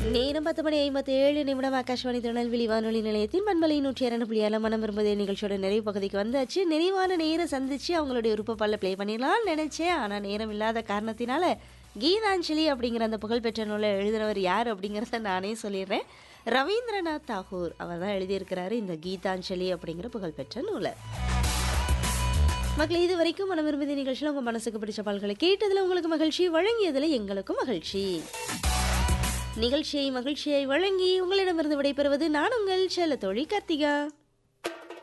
நேரம் பத்து மணி ஐம்பத்தி ஏழு நிமிடம் ஆகாஷ்வாணி திருநெல்வேலி வானொலி நிலையத்தின் பண்பலை நூற்றி இரண்டு புள்ளி ஏழு மனம் விரும்புதே நிகழ்ச்சியோட நிறைவு பகுதிக்கு வந்தாச்சு நிறைவான நேரம் சந்திச்சு அவங்களுடைய விருப்ப பால்ல ப்ளே பண்ணிடலாம்னு நினைச்சேன் ஆனால் நேரம் இல்லாத காரணத்தினால கீதாஞ்சலி அப்படிங்கிற அந்த புகழ்பெற்ற நூலை எழுதினவர் யார் அப்படிங்கிறத நானே சொல்லிடுறேன் ரவீந்திரநாத் தாகூர் அவர் தான் எழுதியிருக்கிறாரு இந்த கீதாஞ்சலி அப்படிங்கிற புகழ்பெற்ற நூலை மக்கள் இது வரைக்கும் மனம் விரும்புதி நிகழ்ச்சியில் உங்கள் மனசுக்கு பிடிச்ச பால்களை கேட்டதில் உங்களுக்கு மகிழ்ச்சி வழங்கியதில் எங்களுக்கும் மகிழ்ச்சி நிகழ்ச்சியை மகிழ்ச்சியை வழங்கி உங்களிடமிருந்து விடைபெறுவது நான் உங்கள் செல்ல தோழி கார்த்திகா